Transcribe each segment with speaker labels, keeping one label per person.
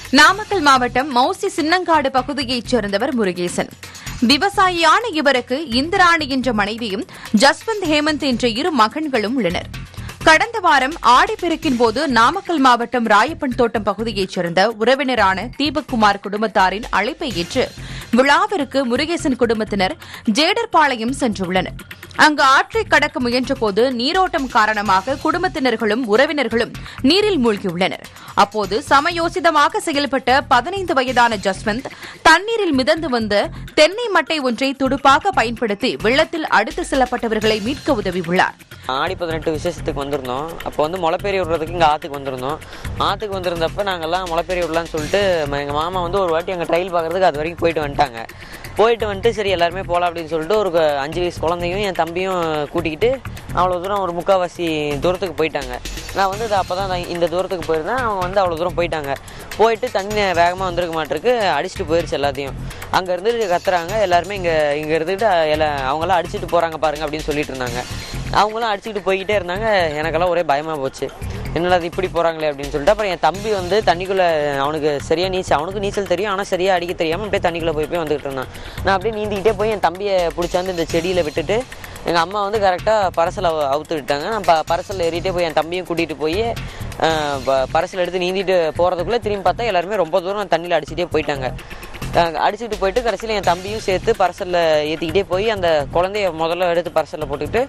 Speaker 1: நாமக்கல் மாவட்டம் மௌசி சின்னங்காடு பகுதியைச் சேர்ந்தவர் முருகேசன் விவசாயியான இவருக்கு இந்திராணி என்ற மனைவியும் ஜஸ்வந்த் ஹேமந்த் என்ற இரு மகன்களும் உள்ளனர் கடந்த வாரம் ஆடிப்பெருக்கின் போது நாமக்கல் மாவட்டம் ராயப்பன் தோட்டம் பகுதியைச் சேர்ந்த உறவினரான தீபக்குமார் குடும்பத்தாரின் அழைப்பை ஏற்று விழாவிற்கு முருகேசன் குடும்பத்தினர் ஜேடர்பாளையம் சென்றுள்ளனர் அங்கு ஆற்றை கடக்க முயன்றபோது நீரோட்டம் காரணமாக குடும்பத்தினர்களும் உறவினர்களும் நீரில் மூழ்கியுள்ளனர் அப்போது சமயோசிதமாக செயல்பட்ட பதினைந்து வயதான ஜஸ்வந்த் தண்ணீரில் மிதந்து வந்த தென்னை மட்டை ஒன்றை துடுப்பாக பயன்படுத்தி வெள்ளத்தில் அடுத்து செல்லப்பட்டவர்களை மீட்க உதவியுள்ளார்
Speaker 2: ஆடி பதினெட்டு விசேஷத்துக்கு வந்திருந்தோம் அப்போ வந்து முளைப்பேரி விடுறதுக்கு இங்கே ஆற்றுக்கு வந்திருந்தோம் ஆற்றுக்கு வந்திருந்தப்ப நாங்கள்லாம் முளைப்பேரி விடலான்னு சொல்லிட்டு எங்கள் மாமா வந்து ஒரு வாட்டி அங்கே ட்ரையல் பார்க்குறதுக்கு அது வரைக்கும் போயிட்டு வந்துட்டாங்க போயிட்டு வந்துட்டு சரி எல்லாருமே போகலாம் அப்படின்னு சொல்லிட்டு ஒரு க- அஞ்சு வயசு குழந்தையும் என் தம்பியும் கூட்டிக்கிட்டு அவ்வளோ தூரம் ஒரு முக்கால்வாசி தூரத்துக்கு போயிட்டாங்க நான் வந்து அப்போ தான் இந்த தூரத்துக்கு போயிருந்தேன் அவங்க வந்து அவ்வளோ தூரம் போயிட்டாங்க போயிட்டு தண்ணி வேகமாக வந்திருக்க மாட்டிருக்கு அடிச்சுட்டு போயிருச்சு எல்லாத்தையும் அங்கே இருந்துட்டு கத்துறாங்க எல்லாருமே இங்கே இங்கே இருந்துட்டு எல்லா அவங்களாம் அடிச்சுட்டு போகிறாங்க பாருங்க அப்படின்னு சொல்லிட்டு இருந்தாங்க அவங்களும் அடிச்சுக்கிட்டு போய்கிட்டே இருந்தாங்க எனக்கெல்லாம் ஒரே பயமாக போச்சு என்னடா அது இப்படி போகிறாங்களே அப்படின்னு சொல்லிட்டு அப்புறம் என் தம்பி வந்து தண்ணிக்குள்ளே அவனுக்கு சரியாக நீச்சல் அவனுக்கு நீச்சல் தெரியும் ஆனால் சரியாக அடிக்க தெரியாமல் அப்படியே தண்ணிக்குள்ளே போய் போய் வந்துகிட்டு இருந்தான் நான் அப்படியே நீந்திக்கிட்டே போய் என் தம்பியை பிடிச்சாந்து இந்த செடியில் விட்டுட்டு எங்கள் அம்மா வந்து கரெக்டாக பரசலை அவுத்து விட்டாங்க நான் ப பரசலில் ஏறிட்டே போய் என் தம்பியும் கூட்டிகிட்டு போய் அஹ், ப- பரசல் எடுத்து நீந்திட்டு போகிறதுக்குள்ளே திரும்பி பார்த்தா எல்லாருமே ரொம்ப தூரம் தண்ணியில் அடிச்சுட்டே போயிட்டாங்க அஹ் அடிச்சுட்டு போயிட்டு கடைசியில் என் தம்பியும் சேர்த்து பரசலில் ஏற்றிக்கிட்டே போய் அந்த குழந்தைய முதல்ல எடுத்து பரசலில் போட்டுக்கிட்டு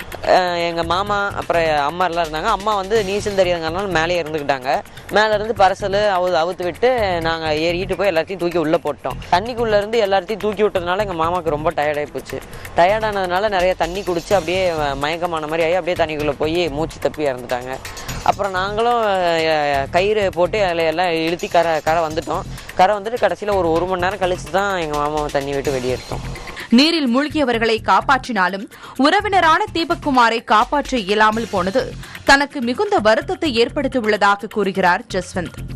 Speaker 2: எங்கள் மாமா அப்புறம் அம்மா எல்லாம் இருந்தாங்க அம்மா வந்து நீச்சல் தெரியாதனால மேலே இருந்துக்கிட்டாங்க மேலே இருந்து பரசல் அவு அவுத்து விட்டு நாங்கள் ஏறிக்கிட்டு போய் எல்லாத்தையும் தூக்கி உள்ளே போட்டோம் தண்ணிக்குள்ளே இருந்து எல்லாத்தையும் தூக்கி விட்டதுனால எங்கள் மாமாவுக்கு ரொம்ப டயர்டாகி போச்சு டயர்டானதுனால நிறைய தண்ணி குடிச்சு அப்படியே மயக்கமான மாதிரி ஆகி அப்படியே தண்ணிக்குள்ளே போய் மூச்சு தப்பி இறந்துட்டாங்க அப்புறம் நாங்களும் அஹ், கயிறு போட்டு அதில் எல்லாம் இழுத்தி கரை கரை வந்துட்டோம் கரை வந்துட்டு கடைசியில் ஒரு ஒரு மணி நேரம் கழிச்சு தான் எங்கள் மாமாவை தண்ணி விட்டு வெளியேற்றோம்
Speaker 1: நீரில் மூழ்கியவர்களை காப்பாற்றினாலும் உறவினரான தீபக்குமாரை காப்பாற்ற இயலாமல் போனது தனக்கு மிகுந்த வருத்தத்தை ஏற்படுத்தியுள்ளதாக கூறுகிறார் ஜஸ்வந்த்